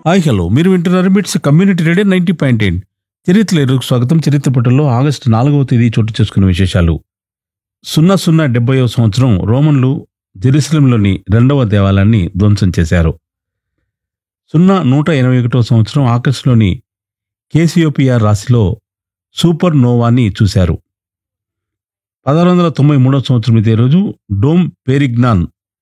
hi hello మీరు వింటున్నారు MITS community radio ninety point eight చరిత్ర ఎరుకు స్వాగతం చరిత్ర పుటల్లో ఆగస్టు నాలుగవ తేదీ చోటు చేసుకున్న విశేషాలు సున్నా సున్నా డెబ్బైవ సంవత్సరం రోమన్లు జెరూసలంలోని రెండవ దేవాలయాన్ని ధ్వంసం చేశారు సున్నా నూట ఎనభై ఒకటవ సంవత్సరం ఆగస్టులోని కేసియోపియా రాశిలో సూపర్ నోవాని చూశారు పదహారు వందల తొంభై మూడవ సంవత్సరం ఇదే రోజు డోమ్ పేరిగ్నాన్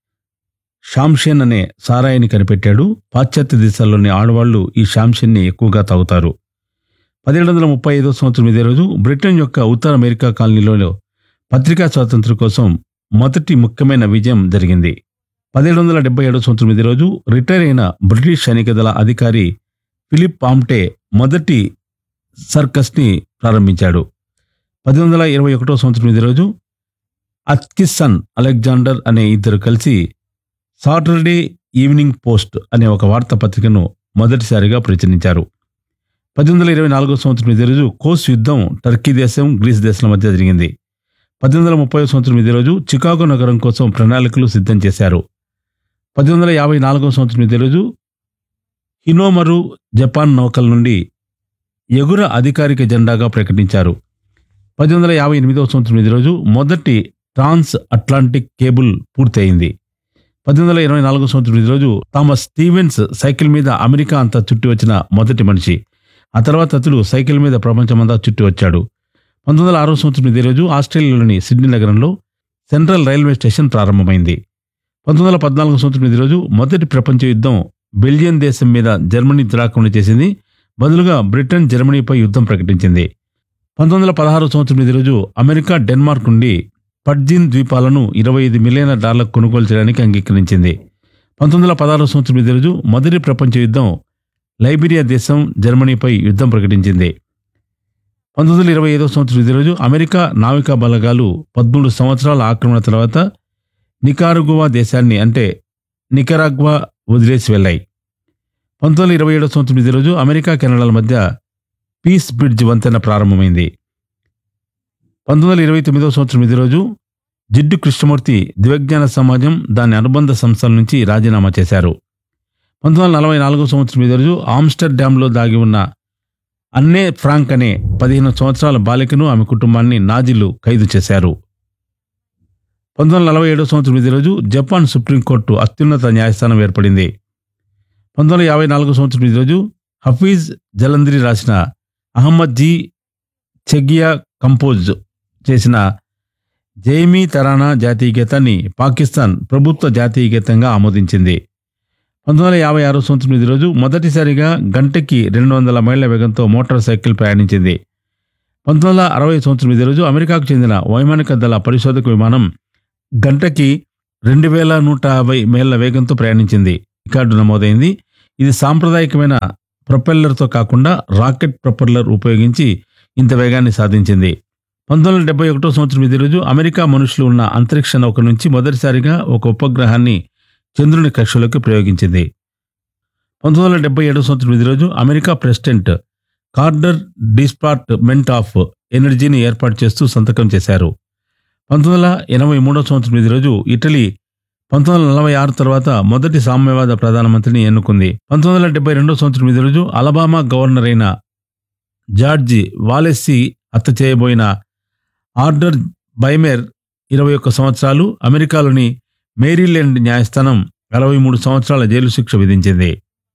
షాంషేన్ అనే సారాయిని కనిపెట్టాడు పాశ్చాత్య దేశాల్లోని ఆడవాళ్లు ఈ షాంషేన్ని ఎక్కువగా తాగుతారు పదిహేడు వందల ముప్పై ఐదో సంవత్సరం ఇదే రోజు బ్రిటన్ యొక్క ఉత్తర అమెరికా కాలనీలో పత్రికా స్వాతంత్ర్యం కోసం మొదటి ముఖ్యమైన విజయం జరిగింది పదిహేడు వందల డెబ్బై ఏడో సంవత్సరం ఇదే రోజు రిటైర్ అయిన బ్రిటిష్ సైనిక దళ అధికారి ఫిలిప్ పాంప్టే మొదటి సర్కస్ని ప్రారంభించాడు పద్దెనిమిది వందల ఇరవై ఒకటో సంవత్సరం ఇదే రోజు అత్కిసన్ అలెగ్జాండర్ అనే ఇద్దరు కలిసి సాటర్డే ఈవినింగ్ పోస్ట్ అనే ఒక వార్తాపత్రికను మొదటిసారిగా ప్రచురించారు పద్దెనిమిది వందల ఇరవై నాలుగో సంవత్సరం ఇదే రోజు కోస్ యుద్ధం టర్కీ దేశం గ్రీస్ దేశాల మధ్య జరిగింది పద్దెనిమిది వందల ముప్పై సంవత్సరం ఇదే రోజు చికాగో నగరం కోసం ప్రణాళికలు సిద్ధం చేశారు పద్దెనిమిది వందల యాభై నాలుగో సంవత్సరం ఇదే రోజు హినోమరు జపాన్ నౌకల నుండి ఎగుర అధికారిక జెండాగా ప్రకటించారు పద్దెనిమిది వందల యాభై ఎనిమిదవ సంవత్సరం ఇదే రోజు మొదటి ట్రాన్స్ అట్లాంటిక్ కేబుల్ పూర్తయింది పద్దెనిమిది వందల ఇరవై నాలుగో సంవత్సరం ఈ రోజు థామస్ స్టీవెన్స్ సైకిల్ మీద అమెరికా అంతా చుట్టి వచ్చిన మొదటి మనిషి ఆ తర్వాత అతడు సైకిల్ మీద ప్రపంచమంతా చుట్టి వచ్చాడు పంతొమ్మిది వందల ఆరో సంవత్సరం ఇదే రోజు ఆస్ట్రేలియాలోని సిడ్నీ నగరంలో సెంట్రల్ రైల్వే స్టేషన్ ప్రారంభమైంది పంతొమ్మిది వందల పద్నాలుగో సంవత్సరం ఇదే రోజు మొదటి ప్రపంచ యుద్ధం బెల్జియన్ దేశం మీద జర్మనీ దురాక్రమణ చేసింది బదులుగా బ్రిటన్ జర్మనీపై యుద్ధం ప్రకటించింది పంతొమ్మిది వందల పదహారు సంవత్సరం ఇదే రోజు అమెరికా డెన్మార్క్ నుండి పడ్జిన్ ద్వీపాలను ఇరవై ఐదు మిలియన్ల డాలర్లకు కొనుగోలు చేయడానికి అంగీకరించింది పంతొమ్మిది వందల పదహారు సంవత్సరం ఇదే రోజు మొదటి ప్రపంచ యుద్ధం లైబీరియా దేశం జర్మనీపై యుద్ధం ప్రకటించింది పంతొమ్మిది వందల ఇరవై ఐదో సంవత్సరం ఇదే రోజు అమెరికా నావికా బలగాలు పదమూడు సంవత్సరాల ఆక్రమణ తర్వాత నికారుగువా దేశాన్ని అంటే నికరాగ్వా వదిలేసి వెళ్ళాయి పంతొమ్మిది వందల ఇరవై ఏడో సంవత్సరం ఇదే రోజు అమెరికా కెనడాల మధ్య పీస్ బ్రిడ్జ్ వంతెన ప్రారంభమైంది పంతొమ్మిది వందల ఇరవై తొమ్మిదవ సంవత్సరం ఇదే రోజు జిడ్డు కృష్ణమూర్తి దివ్యజ్ఞాన సమాజం దాని అనుబంధ సంస్థల నుంచి రాజీనామా చేశారు పంతొమ్మిది వందల నలభై నాలుగో సంవత్సరం ఇదే రోజు ఆమ్స్టర్ డ్యాంలో దాగి ఉన్న అన్నే ఫ్రాంక్ అనే పదిహేను సంవత్సరాల బాలికను ఆమె కుటుంబాన్ని నాజీలు ఖైదు చేశారు పంతొమ్మిది వందల నలభై ఏడో సంవత్సరం ఇదే రోజు జపాన్ సుప్రీంకోర్టు అత్యున్నత న్యాయస్థానం ఏర్పడింది పంతొమ్మిది వందల యాభై నాలుగో సంవత్సరం ఈ రోజు హఫీజ్ జలంధరి రాసిన అహ్మద్ జీ చెగియా కంపోజ్ చేసిన జైమీ తరానా జాతీయ గీతాన్ని పాకిస్తాన్ ప్రభుత్వ జాతీయ గీతంగా ఆమోదించింది పంతొమ్మిది వందల యాభై ఆరో సంవత్సరం ఈ రోజు మొదటిసారిగా గంటకి రెండు వందల మైళ్ళ వేగంతో మోటార్ సైకిల్ ప్రయాణించింది పంతొమ్మిది వందల అరవై సంవత్సరం ఇదే రోజు అమెరికాకు చెందిన వైమానిక దళ పరిశోధక విమానం గంటకి రెండు వేల నూట యాభై మైళ్ళ వేగంతో ప్రయాణించింది రికార్డు నమోదైంది ఇది సాంప్రదాయకమైన ప్రొపెల్లర్తో కాకుండా రాకెట్ ప్రొపెల్లర్ ఉపయోగించి ఇంత వేగాన్ని సాధించింది పంతొమ్మిది వందల డెబ్బై ఒకటో సంవత్సరం ఇదే రోజు అమెరికా మనుషులు ఉన్న అంతరిక్ష నౌక నుంచి మొదటిసారిగా ఒక ఉపగ్రహాన్ని చంద్రుని కక్షలోకి ప్రయోగించింది పంతొమ్మిది వందల డెబ్బై ఏడో సంవత్సరం ఇదే రోజు America president Carter department of ఎనర్జీని ఏర్పాటు చేస్తూ సంతకం చేశారు పంతొమ్మిది వందల ఎనభై మూడో సంవత్సరం ఇదే రోజు ఇటలీ పంతొమ్మిది వందల నలభై ఆరు తర్వాత మొదటి సామ్యవాద ప్రధానమంత్రిని ఎన్నుకుంది పంతొమ్మిది వందల డెబ్బై రెండో సంవత్సరం ఇదే రోజు అలబామా గవర్నర్ అయిన జార్జి వాలెస్సీ హత్య చేయబోయిన ఆర్డర్ బైమేర్ ఇరవై ఒక్క సంవత్సరాలు అమెరికాలోని మేరీల్యాండ్ న్యాయస్థానం అరవై మూడు సంవత్సరాల జైలు శిక్ష విధించింది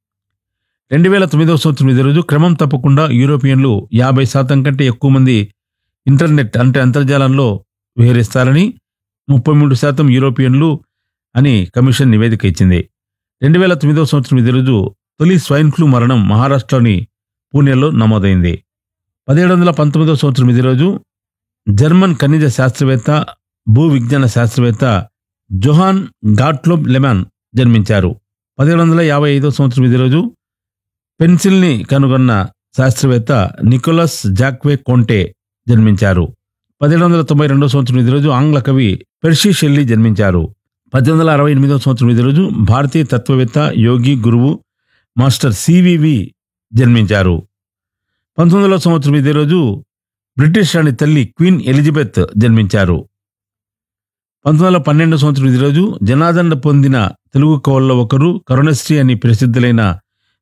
రెండు వేల తొమ్మిదవ సంవత్సరం ఇదే రోజు క్రమం తప్పకుండా యూరోపియన్లు యాభై శాతం కంటే ఎక్కువ మంది ఇంటర్నెట్ అంటే అంతర్జాలంలో విహరిస్తారని ముప్పై మూడు శాతం యూరోపియన్లు అని కమిషన్ నివేదిక ఇచ్చింది రెండు వేల తొమ్మిదవ సంవత్సరం ఇదే రోజు తొలి స్వైన్ ఫ్లూ మరణం మహారాష్ట్రలోని పూణేలో నమోదైంది పదిహేడు వందల పంతొమ్మిదవ సంవత్సరం ఇదే రోజు జర్మన్ ఖనిజ శాస్త్రవేత్త భూ విజ్ఞాన శాస్త్రవేత్త జొహాన్ గాట్లోబ్ లెమాన్ జన్మించారు పదిహేడు వందల యాభై ఐదో సంవత్సరం ఇదే రోజు పెన్సిల్ని కనుగొన్న శాస్త్రవేత్త నికోలస్ జాక్వే కోంటే జన్మించారు పదిహేడు వందల తొంభై రెండో సంవత్సరం ఇదే రోజు ఆంగ్ల కవి పెర్షీ షెల్లీ జన్మించారు పద్దెనిమిది వందల అరవై ఎనిమిదో సంవత్సరం ఇదే రోజు భారతీయ తత్వవేత్త యోగి గురువు మాస్టర్ సివివి జన్మించారు పంతొమ్మిది వందల సంవత్సరం ఇదే రోజు బ్రిటిష్ రాణి తల్లి క్వీన్ ఎలిజబెత్ జన్మించారు పంతొమ్మిది వందల పన్నెండు సంవత్సరం ఈ రోజు జనాదరణ పొందిన తెలుగు కవుల్లో ఒకరు కరుణశ్రీ అని ప్రసిద్ధులైన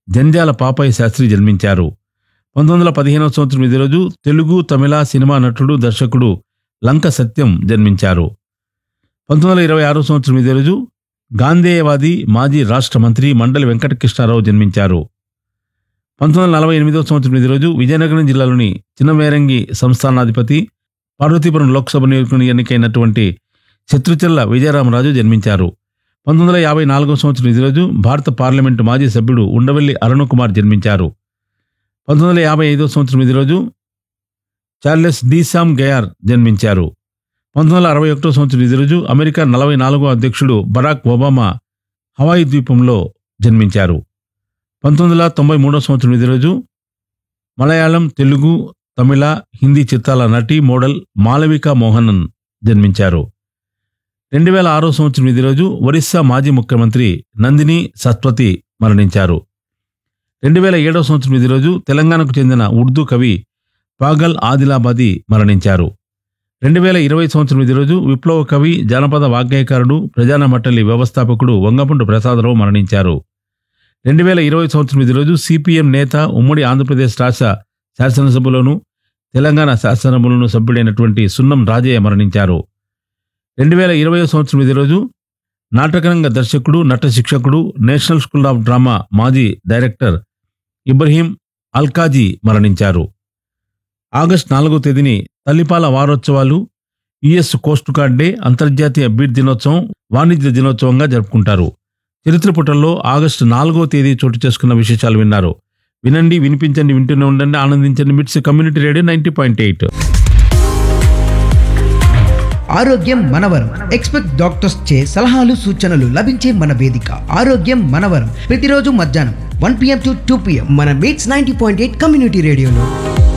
జంధ్యాల పాపయ్య శాస్త్రి జన్మించారు పంతొమ్మిది వందల పదిహేనవ సంవత్సరం ఇదే రోజు తెలుగు తమిళ సినిమా నటుడు దర్శకుడు లంక సత్యం జన్మించారు పంతొమ్మిది వందల ఇరవై ఆరో సంవత్సరం ఇదే రోజు గాంధేయవాది మాజీ రాష్ట్ర మంత్రి మండలి వెంకటకృష్ణారావు జన్మించారు పంతొమ్మిది వందల నలభై ఎనిమిదవ సంవత్సరం ఇదే రోజు విజయనగరం జిల్లాలోని చిన్నమేరంగి సంస్థానాధిపతి పార్వతీపురం లోక్సభ నియోజకవర్గం ఎన్నికైనటువంటి శత్రుచల్ల విజయరామరాజు జన్మించారు పంతొమ్మిది వందల యాభై నాలుగో సంవత్సరం ఇదే రోజు భారత పార్లమెంటు మాజీ సభ్యుడు ఉండవెల్లి అరుణకుమార్ జన్మించారు పంతొమ్మిది వందల యాభై ఐదో సంవత్సరం ఇదే రోజు చార్లెస్ డీసామ్ గయార్ జన్మించారు పంతొమ్మిది వందల అరవై ఒకటో సంవత్సరం ఇదే రోజు అమెరికా నలభై నాలుగో అధ్యక్షుడు బరాక్ ఒబామా హవాయి ద్వీపంలో జన్మించారు పంతొమ్మిది వందల తొంభై మూడో సంవత్సరం ఇదే రోజు మలయాళం తెలుగు తమిళ హిందీ చిత్రాల నటి మోడల్ మాలవిక మోహనన్ జన్మించారు రెండు వేల ఆరో సంవత్సరం ఇదే రోజు ఒరిస్సా మాజీ ముఖ్యమంత్రి నందిని సత్వతి మరణించారు రెండు వేల ఏడవ సంవత్సరం ఇదే రోజు తెలంగాణకు చెందిన ఉర్దూ కవి పాగల్ ఆదిలాబాది మరణించారు రెండు వేల ఇరవై సంవత్సరం ఇదే రోజు విప్లవ కవి జానపద వాగ్గేయకారుడు ప్రజాన మండలి వ్యవస్థాపకుడు వంగపుండు ప్రసాదరావు మరణించారు రెండు వేల ఇరవై సంవత్సరం ఇదే రోజు సిపిఎం నేత ఉమ్మడి ఆంధ్రప్రదేశ్ రాష్ట్ర శాసనసభలోను తెలంగాణ శాసనసభలోను సభ్యుడైనటువంటి సున్నం రాజయ్య మరణించారు రెండు వేల ఇరవై సంవత్సరం ఇదే రోజు నాటకరంగ దర్శకుడు నట శిక్షకుడు నేషనల్ స్కూల్ ఆఫ్ డ్రామా మాజీ డైరెక్టర్ ఇబ్రహీం అల్కాజీ మరణించారు ఆగస్టు నాలుగో తేదీని తల్లిపాల వారోత్సవాలు యుఎస్ కోస్ట్ గార్డ్ డే అంతర్జాతీయ బీట్ దినోత్సవం వాణిజ్య దినోత్సవంగా జరుపుకుంటారు చరిత్ర పుటల్లో ఆగస్టు నాలుగో తేదీ చోటు చేసుకున్న విశేషాలు విన్నారు వినండి వినిపించండి వింటూనే ఉండండి ఆనందించండి MITS community radio ninety point eight ఆరోగ్యం మనవరం ఎక్స్పెక్ట్ డాక్టర్స్ చే సలహాలు సూచనలు లభించే మన వేదిక ఆరోగ్యం మనవరం ప్రతిరోజు మధ్యాహ్నం one PM to two PM మన MITS ninety point eight community రేడియోలో